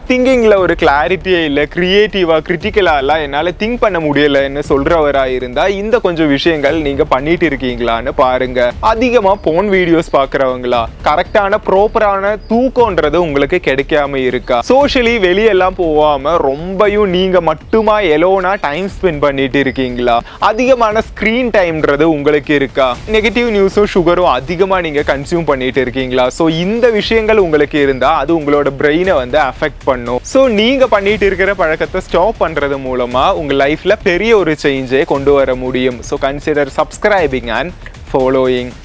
திங்கிங்கில் ஒரு கிளாரிட்டியே இல்லை க்ரியேட்டிவாக கிரிட்டிக்கலாக எல்லாம் என்னால் திங்க் பண்ண முடியலைன்னு சொல்கிறவராக இருந்தால் இந்த கொஞ்சம் விஷயங்கள் நீங்கள் பண்ணிட்டு இருக்கீங்களான்னு பாருங்க அதிகமாக போன் வீடியோஸ் பார்க்குறவங்களா கரெக்டான ப்ராப்பரான தூக்கம்ன்றது உங்களுக்கு கிடைக்காம இருக்கா சோஷியலி வெளியெல்லாம் போகாமல் ரொம்பயும் நீங்கள் மட்டுமா எலோனா டைம் ஸ்பெண்ட் பண்ணிட்டு இருக்கீங்களா அதிகமான ஸ்க்ரீன் டைம்ன்றது உங்களுக்கு இருக்கா நெகட்டிவ் நியூஸும் சுகரும் அதிகமாக நீங்கள் கன்சியூம் பண்ணிட்டு இருக்கீங்களா ஸோ இந்த விஷயங்கள் உங்களுக்கு இருந்தால் அது உங்களோட பிரெயினை வந்து அஃபெக்ட் பண்ணும் ஸோ நீங்கள் பண்ணிட்டு இருக்கிற பழக்கத்தை ஸ்டாப் பண்ணுறது மூலமாக உங்கள் லைஃப்பில் பெரிய ஒரு சேஞ்சை கொண்டு வர முடியும் so consider subscribing and following